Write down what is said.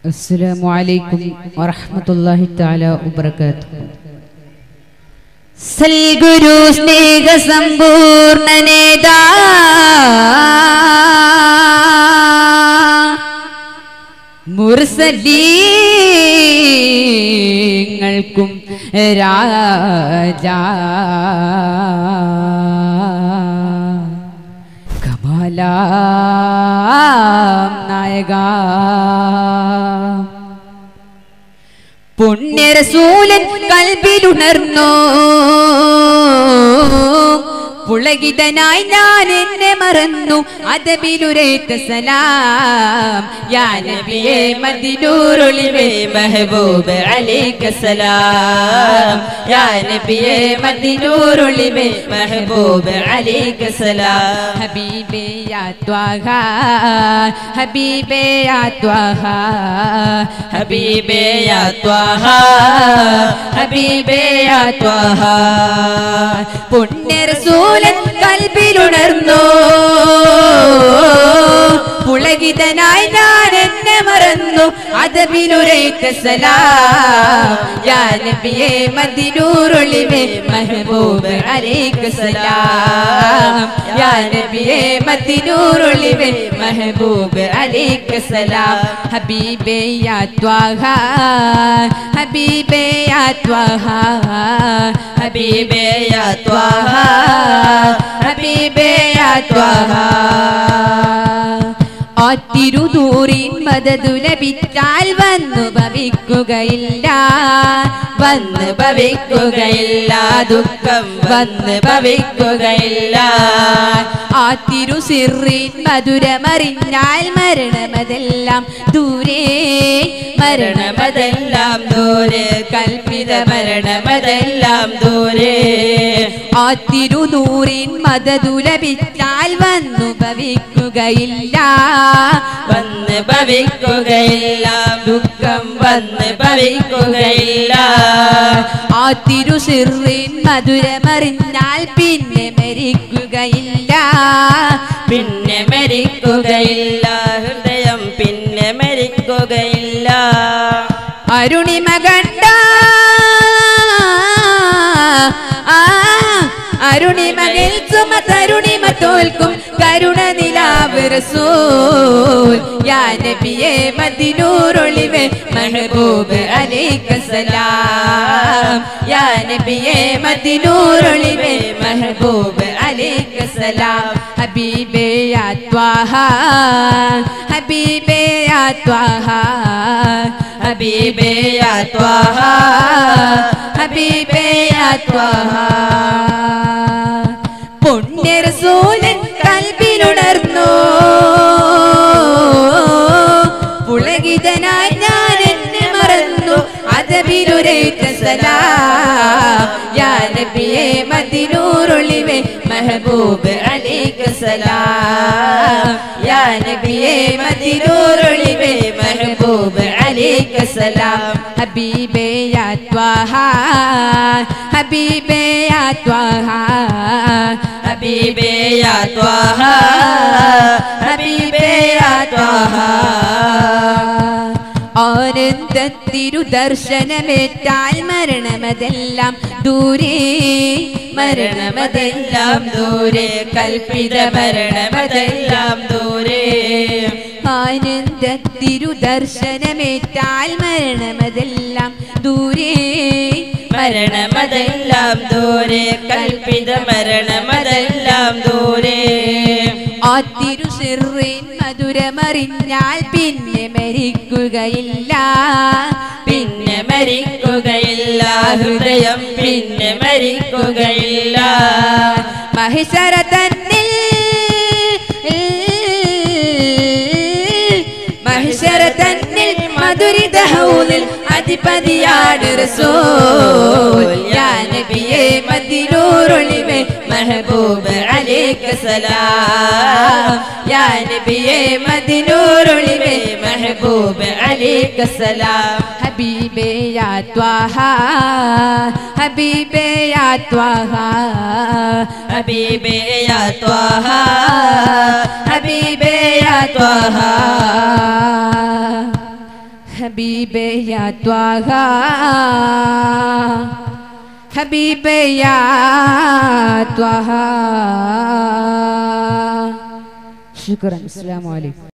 السلام عليكم ورحمة الله تعالى وبركاته സൽഗുരു സ്നേഹ സമ്പൂർണനേതാ മുർസലീങ്ങൾക്കും രാജാ കമലാം നായക പുണ്യരസൂലൻ കൽബിലുണർന്നു പുളകിതനായി ഞാൻ എന്നെ മറന്നു അതബിലുരേറ്റ സലാം യാ നബിയേ മദിനൂറുളിവേ മെഹബൂബ് അലൈക സലാം യാ നബിയേ മദിനൂറുളിവേ മെഹബൂബ് അലൈക സലാം ഹബീബേ യാ ത്വാഹ ഹബീബേ യാ ത്വാഹ ഹബീബേ യാ ത്വാഹ ഹബീബേ യാ ത്വാഹ പുണ്യരസൂലൻ കൽബിലുണർന്നു പുളകിതനായി ഞാൻ എന്നെ മറന്നു അതബിലുരേറ്റ സലാം യാ നബിയേ മദിനൂറുളിവേ മെഹബൂബ് അലൈക സലാം യാ നബിയേ മദിനൂറുളിവേ മെഹബൂബ് അലൈക സലാം ഹബീബേ യാ ത്വാഹ ഹബീബേ യാ ത്വാഹ ഹബീബേ യാ ത്വാഹ ഹബീബേ യാ ത്വാഹ ആത്തിരുനൂറിൻ മദതു ലഭിച്ചാൽ വന്നു ഭവിക്കുകയില്ല വന്ന് ഭവിക്കുകയില്ല ദുഃഖം വന്ന് ഭവിക്കുകയില്ല ആ തിരുസിറിൻ മധുരമറിഞ്ഞാൽ മരണമതെല്ലാം ദൂരെ മരണമതെല്ലാം ദൂരെ കൽപ്പിത മരണമതെല്ലാം ദൂരെ ആ തിരുനൂറിൻ മദതു ലഭിച്ചാൽ വന്നു ഭവിക്കുകയില്ല വന്ന് ഭവിക്കുകയില്ല ദുഃഖം വന്ന് ഭവിക്കുകയില്ല ആ തിരുസിറിൻ മധുരമറിഞ്ഞാൽ പിന്നെ മരിക്കുകയില്ല പിന്നെ മരിക്കുകയില്ല ഹൃദയം പിന്നെ മരിക്കുകയില്ല അരുണിമ കണ്ട ആ, അരുണിമകൾ സുമ തരുണിമ തോൽക്കും കരുണ നിലാവ് റസൂൽ യാ നബിയേ മദിനൂറൊളിവേ മെഹബൂബ് അലൈക സലാം യാ നബിയേ മദിനൂറൊളിവേ മെഹബൂബ് അലൈക സലാം ഹബീബേ യാ ത്വാഹ ഹബീബേ യാ ത്വാഹ ഹബീബേ യാ ത്വാഹ ഹബീബേ യാ ത്വാഹ പുണ്യരസൂലൻ കൽബിലുണർന്നു പുളകിതനായി ഞാൻ എന്നെ മറന്നു അതബിലുരേറ്റ സലാം യാ നബിയേ മദിനൂറുളിവേ മെഹബൂബ് അലൈക സലാം യാ നബിയേ മദിനൂറുളിവേ മെഹബൂബ് അലൈക സലാം ഹബീബേ യാ ത്വാഹ ഹബീബേ യാ ത്വാഹ ഹബീബേ യാ ത്വാഹ ഹബീബേ യാ ത്വാഹ ആനന്ദ തിരുദർശനമേറ്റാൽ മരണമതെല്ലാം ദൂരെ മരണമതെല്ലാം ദൂരെ കൽപ്പിത മരണമതെല്ലാം ദൂരെ ആനന്ദ തിരുദർശനമേറ്റാൽ മരണമതെല്ലാം ദൂരെ മരണമതെല്ലാം ദൂരെ കൽപ്പിത മരണമതെല്ലാം ദൂരെ ആ തിരുസിറിൻ മധുരമറിഞ്ഞാൽ പിന്നെ മരിക്കുകയില്ല പിന്നെ മരിക്കുകയില്ല ഹൃദയം പിന്നെ മരിക്കുകയില്ല മഹിഷര തന്നിൽ മഹിഷര തന്നിൽ മധുരിത ഹൗലിൽ അധിപതിയാണ് റസൂൽ യാ നബിയേ മദിനൂറുളിവേ മെഹബൂബ് അലൈക സലാം യാ നബിയേ മദിനൂറുളിവേ മെഹബൂബ് അലൈക സലാം ഹബീബേ യാ ത്വാഹ ഹബീബേ യാ ത്വാഹ ഹബീബേ യാ ത്വാഹ ഹബീബേ യാ ത്വാഹ ഹബീബേ യാ ത്വാഹ ഹബീബേ യാ ത്വാഹ ശുക്രൻ അസ്സലാമു അലൈക്കും